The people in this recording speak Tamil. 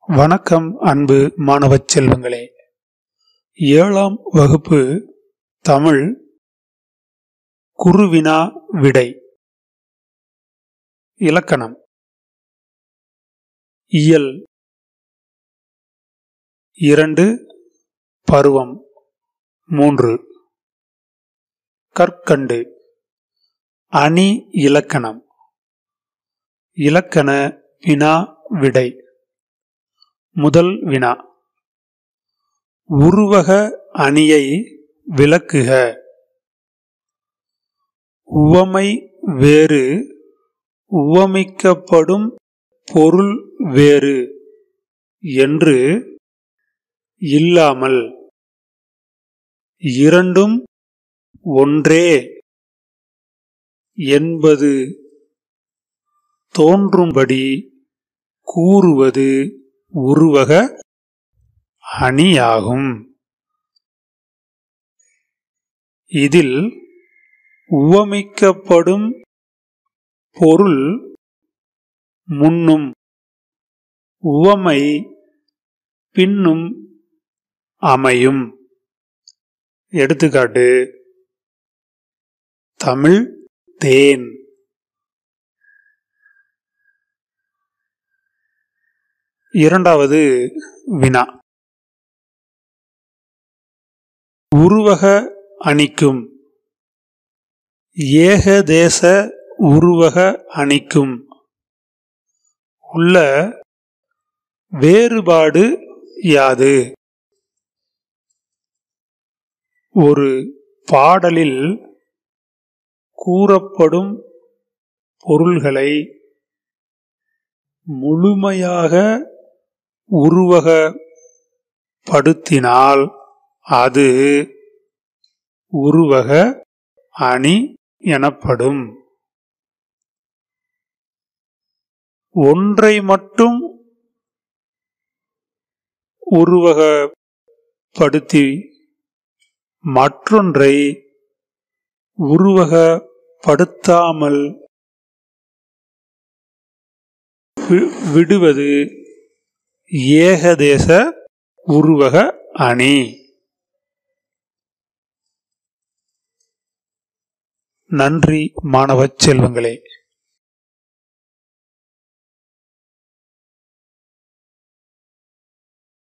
வணக்கம் அன்பு மாணவச் செல்வங்களே ஏழாம் வகுப்பு தமிழ் குருவினா விடை இலக்கணம் இயல் இரண்டு பருவம் மூன்று கற்கண்டு அணி இலக்கணம் இலக்கண வினா விடை முதல் வினா உருவக அணியை விளக்குக உவமை வேறு உவமிக்கப்படும் பொருள் வேறு என்று இல்லாமல் இரண்டும் ஒன்றே என்பது தோன்றும்படி கூறுவது உருவக அணியாகும் இதில் உவமிக்கப்படும் பொருள் முன்னும் உவமை பின்னும் அமையும் எடுத்துக்காட்டு தமிழ் தேன் இரண்டாவது வினா உருவக அணிக்கும் ஏகதேச உருவக அணிக்கும் உள்ள வேறுபாடு யாது ஒரு பாடலில் கூறப்படும் பொருள்களை முழுமையாக உருவகப்படுத்தினால் அது உருவக அணி எனப்படும் ஒன்றை மட்டும் உருவகப்படுத்தி மற்றொன்றை உருவகப்படுத்தாமல் வி- விடுவது ஏகதேச உருவக அணி நன்றி மாணவச் செல்வங்களே